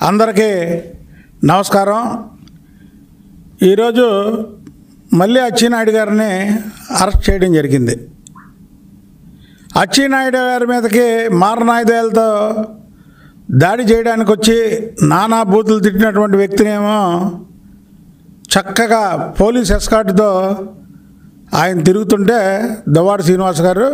అందరికీ నమస్కారం ఈరోజు మళ్ళీ అచ్చినాయుడు గారిని అరెస్ట్ చేయడం జరిగింది అచ్చినాయుడు గారి మీదకి మారణాయుధాలతో దాడి చేయడానికి వచ్చి నానా బూతులు తిట్టినటువంటి వ్యక్తినేమో చక్కగా పోలీస్ ఎస్కాట్తో ఆయన తిరుగుతుంటే దవాడు శ్రీనివాస్ గారు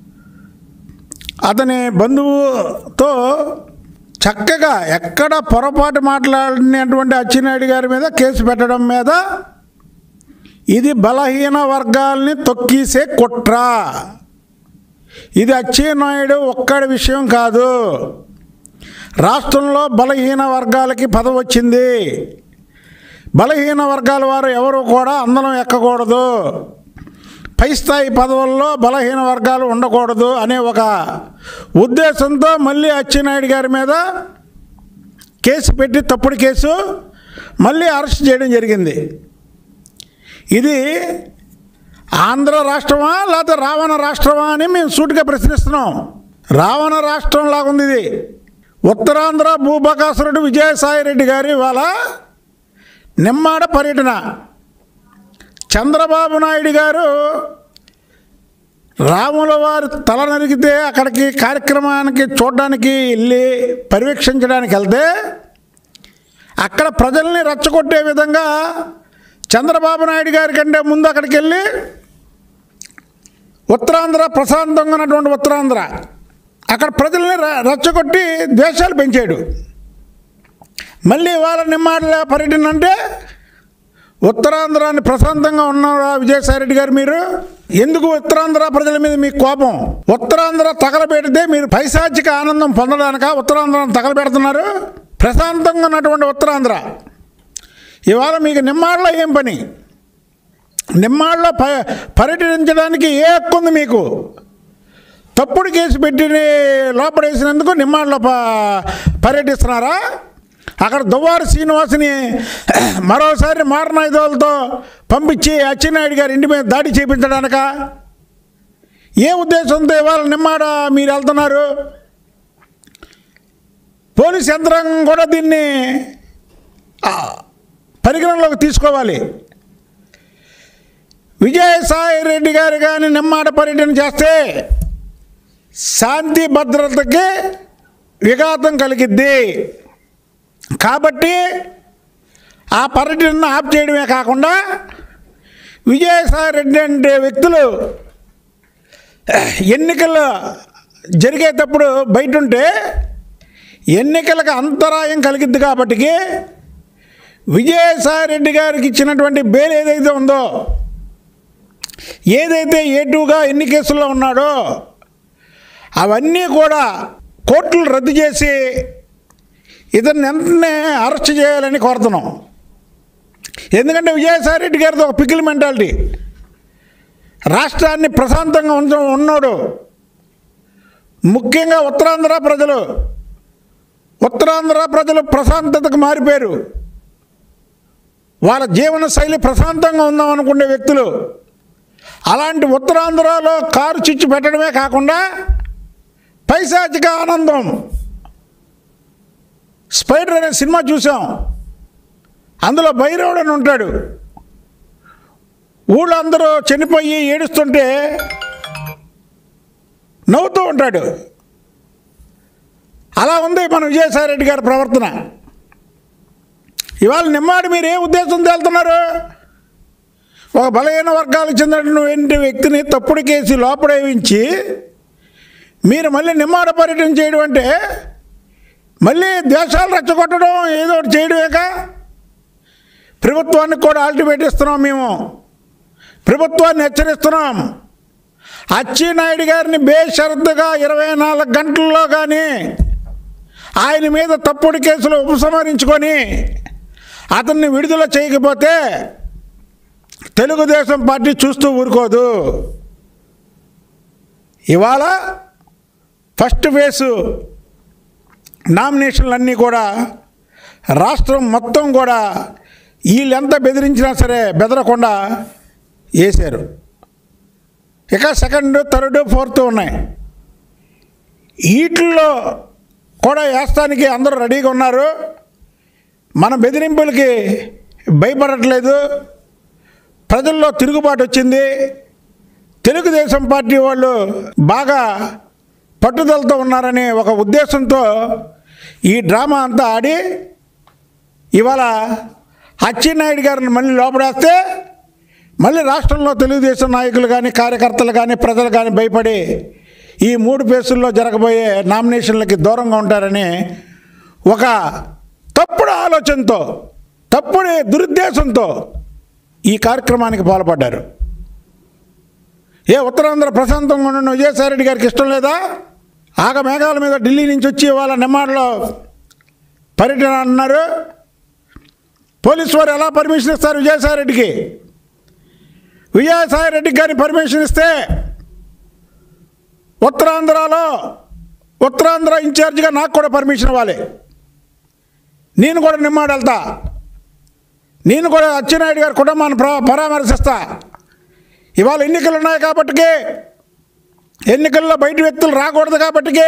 అతని బంధువుతో చక్కగా ఎక్కడ పొరపాటు మాట్లాడినటువంటి అచ్చినాయుడు గారి మీద కేసు పెట్టడం మీద ఇది బలహీన వర్గాల్ని తొక్కిసే కుట్ర ఇది అచ్చెన్నాయుడు ఒక్కడి విషయం కాదు రాష్ట్రంలో బలహీన వర్గాలకి పదవి వచ్చింది బలహీన వర్గాల వారు ఎవరు కూడా అందరం ఎక్కకూడదు పై స్థాయి పదవుల్లో బలహీన వర్గాలు ఉండకూడదు అనే ఒక ఉద్దేశంతో మళ్ళీ అచ్చెన్నాయుడు గారి మీద కేసు పెట్టి తప్పుడు కేసు మళ్ళీ అరెస్ట్ చేయడం జరిగింది ఇది ఆంధ్ర రాష్ట్రమా లేకపోతే రావణ రాష్ట్రమా అని మేము సూటిగా ప్రశ్నిస్తున్నాం రావణ రాష్ట్రం లాగుంది ఇది ఉత్తరాంధ్ర భూబకాసురుడు విజయసాయిరెడ్డి గారి ఇవాళ నిమ్మాడ పర్యటన చంద్రబాబు నాయుడు గారు రాముల వారి తల నరికితే అక్కడికి కార్యక్రమానికి చూడడానికి వెళ్ళి పర్యవేక్షించడానికి వెళ్తే అక్కడ ప్రజల్ని రెచ్చగొట్టే విధంగా చంద్రబాబు నాయుడు గారి కంటే ముందు అక్కడికి వెళ్ళి ఉత్తరాంధ్ర ప్రశాంతంగా ఉన్నటువంటి ఉత్తరాంధ్ర అక్కడ ప్రజల్ని రె- రెచ్చగొట్టి ద్వేషాలు పెంచాడు మళ్ళీ వాళ్ళ నిమ్మాడల పర్యటన అంటే ఉత్తరాంధ్రాన్ని ప్రశాంతంగా ఉన్నారా విజయసాయిరెడ్డి గారు మీరు ఎందుకు ఉత్తరాంధ్ర ప్రజల మీద మీకు కోపం ఉత్తరాంధ్ర తగలబెడితే మీరు పైశాచిక ఆనందం పొందడానిక ఉత్తరాంధ్రాన్ని తగలబెడుతున్నారు ప్రశాంతంగా ఉన్నటువంటి ఉత్తరాంధ్ర ఇవాళ మీకు నిమ్మాడలో ఏం పని నిమ్మాడలో ప పర్యటించడానికి ఏ హక్కు ఉంది మీకు తప్పుడు కేసు పెట్టి లోపడేసినందుకు నిమ్మాడలో ప పర్యటిస్తున్నారా అక్కడ దువ్వారు శ్రీనివాసుని మరోసారి మారణాయుధాలతో పంపించి అచ్చెన్నాయుడు గారి ఇంటి మీద దాడి చేయించడానిక ఏ ఉద్దేశంతో ఇవాళ నిమ్మాడ మీరు వెళ్తున్నారు పోలీస్ యంత్రాంగం కూడా దీన్ని ఆ, పరిగణనలోకి తీసుకోవాలి విజయసాయి రెడ్డి గారు కానీ నిమ్మాడ పర్యటన చేస్తే శాంతి భద్రతకి విఘాతం కలిగిద్ది కాబట్టి ఆ పర్యటనను ఆఫ్ చేయడమే కాకుండా విజయసాయి రెడ్డి అంటే వ్యక్తులు ఎన్నికలు జరిగేటప్పుడు బయట ఉంటే ఎన్నికలకు అంతరాయం కలిగిద్ది కాబట్టికి విజయసాయి రెడ్డి గారికి ఇచ్చినటువంటి బెయిల్ ఏదైతే ఉందో ఏదైతే ఏటుగా ఎన్ని కేసుల్లో ఉన్నాడో అవన్నీ కూడా కోర్టులు రద్దు చేసి ఇతన్ని వెంటనే అరెస్ట్ చేయాలని కోరుతున్నాం ఎందుకంటే విజయసాయి రెడ్డి గారిది ఒక పికిల్ మెంటాలిటీ రాష్ట్రాన్ని ప్రశాంతంగా ఉంచ ఉన్నాడు ముఖ్యంగా ఉత్తరాంధ్ర ప్రజలు ఉత్తరాంధ్ర ప్రజలు ప్రశాంతతకు మారిపోయారు వాళ్ళ జీవన శైలి ప్రశాంతంగా ఉందాం అనుకునే వ్యక్తులు అలాంటి ఉత్తరాంధ్రలో కారు చిచ్చు పెట్టడమే కాకుండా పైశాచిక ఆనందం స్పైడర్ అనే సినిమా చూసాం అందులో భైరవుడు అని ఉంటాడు ఊళ్ళో అందరూ చనిపోయి ఏడుస్తుంటే నవ్వుతూ ఉంటాడు అలా ఉంది మన విజయసాయిరెడ్డి గారి ప్రవర్తన ఇవాళ నిమ్మాడి మీరు ఏ ఉద్దేశంతో వెళ్తున్నారు ఒక బలహీన వర్గాలకు చెందినటువంటి వ్యక్తిని తప్పుడు కేసి లోపడేయించి మీరు మళ్ళీ నిమ్మాడ పర్యటన చేయడం అంటే మళ్ళీ దేశాలు రెచ్చగొట్టడం ఏదో ఒకటి చేయడమేక ప్రభుత్వానికి కూడా అల్టిమేట్ ఇస్తున్నాం మేము ప్రభుత్వాన్ని హెచ్చరిస్తున్నాం అచ్చెన్నాయుడు గారిని బేషరతుగా ఇరవై నాలుగు గంటల్లో కానీ ఆయన మీద తప్పుడు కేసులు ఉపసంహరించుకొని అతన్ని విడుదల చేయకపోతే తెలుగుదేశం పార్టీ చూస్తూ ఊరుకోదు ఇవాళ ఫస్ట్ ఫేసు నామినేషన్లన్నీ కూడా రాష్ట్రం మొత్తం కూడా వీళ్ళెంత బెదిరించినా సరే బెదరకుండా వేశారు ఇక సెకండ్ థర్డ్ ఫోర్త్ ఉన్నాయి వీటిల్లో కూడా వేస్తానికి అందరూ రెడీగా ఉన్నారు మన బెదిరింపులకి భయపడట్లేదు ప్రజల్లో తిరుగుబాటు వచ్చింది తెలుగుదేశం పార్టీ వాళ్ళు బాగా పట్టుదలతో ఉన్నారనే ఒక ఉద్దేశంతో ఈ డ్రామా అంతా ఆడి ఇవాళ అచ్చెన్నాయుడు గారిని మళ్ళీ లోపడేస్తే మళ్ళీ రాష్ట్రంలో తెలుగుదేశం నాయకులు కానీ కార్యకర్తలు కానీ ప్రజలు కానీ భయపడి ఈ మూడు పేసుల్లో జరగబోయే నామినేషన్లకి దూరంగా ఉంటారని ఒక తప్పుడు ఆలోచనతో తప్పుడు దురుద్దేశంతో ఈ కార్యక్రమానికి పాల్పడ్డారు ఏ ఉత్తరాంధ్ర ప్రశాంతంగా ఉన్న విజయసాయిరెడ్డి గారికి ఇష్టం లేదా ఆగ మేఘాల మీద ఢిల్లీ నుంచి వచ్చి వాళ్ళ నిమ్మాడలో పర్యటన అన్నారు పోలీసు వారు ఎలా పర్మిషన్ ఇస్తారు విజయసాయిరెడ్డికి విజయసాయిరెడ్డికి కానీ పర్మిషన్ ఇస్తే ఉత్తరాంధ్రలో ఉత్తరాంధ్ర ఇన్ఛార్జిగా నాకు కూడా పర్మిషన్ ఇవ్వాలి నేను కూడా నిమ్మాడు వెళ్తా నేను కూడా అచ్చెన్నాయుడు గారి కుటుంబాన్ని ప్ర- పరామర్శిస్తా ఇవాళ ఎన్నికలు ఉన్నాయి కాబట్టికి ఎన్నికల్లో బయట వ్యక్తులు రాకూడదు కాబట్టికి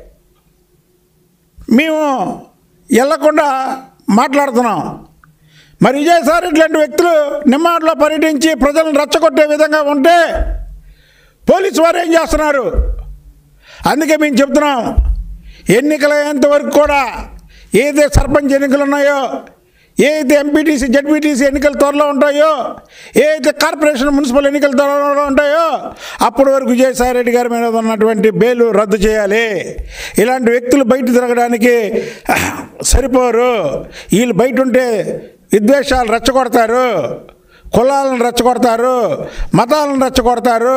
మేము వెళ్లకుండా మాట్లాడుతున్నాం మరి విజయసాయి ఇట్లాంటి వ్యక్తులు నిమ్మాడలో పర్యటించి ప్రజలను రెచ్చగొట్టే విధంగా ఉంటే పోలీసు వారు ఏం చేస్తున్నారు అందుకే మేము చెప్తున్నాం ఎన్నికలయ్యేంత వరకు కూడా ఏదైతే సర్పంచ్ ఎన్నికలు ఉన్నాయో ఏదైతే ఎంపీటీసీ జడ్పీటీసీ ఎన్నికలు త్వరలో ఉంటాయో ఏదైతే కార్పొరేషన్ మున్సిపల్ ఎన్నికలు త్వరలో ఉంటాయో అప్పటి వరకు విజయసాయి రెడ్డి గారి మీద ఉన్నటువంటి బెయిల్ రద్దు చేయాలి ఇలాంటి వ్యక్తులు బయట తిరగడానికి సరిపోరు వీళ్ళు బయట ఉంటే విద్వేషాలు రెచ్చగొడతారు కులాలను రెచ్చగొడతారు మతాలను రెచ్చగొడతారు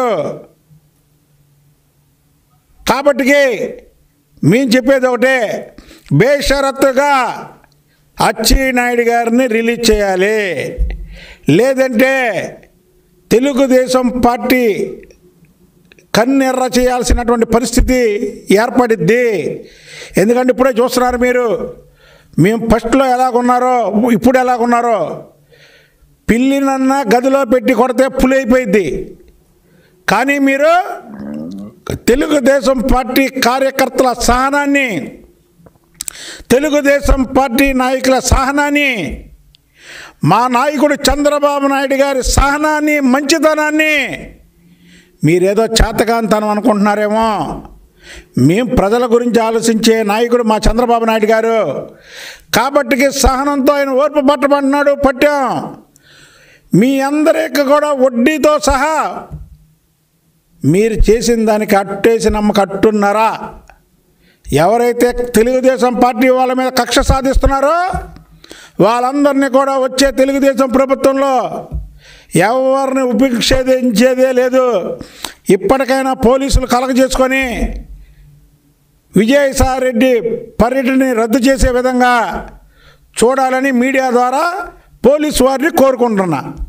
కాబట్టికి మేము చెప్పేది ఒకటే బేషరత్తుగా అచ్చెన్నాయుడు గారిని రిలీజ్ చేయాలి లేదంటే తెలుగుదేశం పార్టీ కన్నెర్ర చేయాల్సినటువంటి పరిస్థితి ఏర్పడిద్ది ఎందుకంటే ఇప్పుడే చూస్తున్నారు మీరు మేము ఫస్ట్లో ఎలాగున్నారో ఇప్పుడు ఎలాగున్నారో పిల్లినన్నా గదిలో పెట్టి కొడితే పులైపోయిద్ది కానీ మీరు తెలుగుదేశం పార్టీ కార్యకర్తల సహనాన్ని తెలుగుదేశం పార్టీ నాయకుల సహనాన్ని మా నాయకుడు చంద్రబాబు నాయుడు గారి సహనాన్ని మంచితనాన్ని మీరేదో చేతకాంతనం అనుకుంటున్నారేమో మేం ప్రజల గురించి ఆలోచించే నాయకుడు మా చంద్రబాబు నాయుడు గారు కాబట్టికి సహనంతో ఆయన ఓర్పు పట్టమంటున్నాడు పట్టాం మీ అందరికి కూడా వడ్డీతో సహా మీరు చేసిన దానికి అట్టేసి నమ్మక అట్టున్నారా ఎవరైతే తెలుగుదేశం పార్టీ వాళ్ళ మీద కక్ష సాధిస్తున్నారో వాళ్ళందరినీ కూడా వచ్చే తెలుగుదేశం ప్రభుత్వంలో ఎవరిని ఉపేక్షించేదే లేదు ఇప్పటికైనా పోలీసులు కలగజేసుకొని విజయసాయి రెడ్డి పర్యటనని రద్దు చేసే విధంగా చూడాలని మీడియా ద్వారా పోలీసు వారిని కోరుకుంటున్నా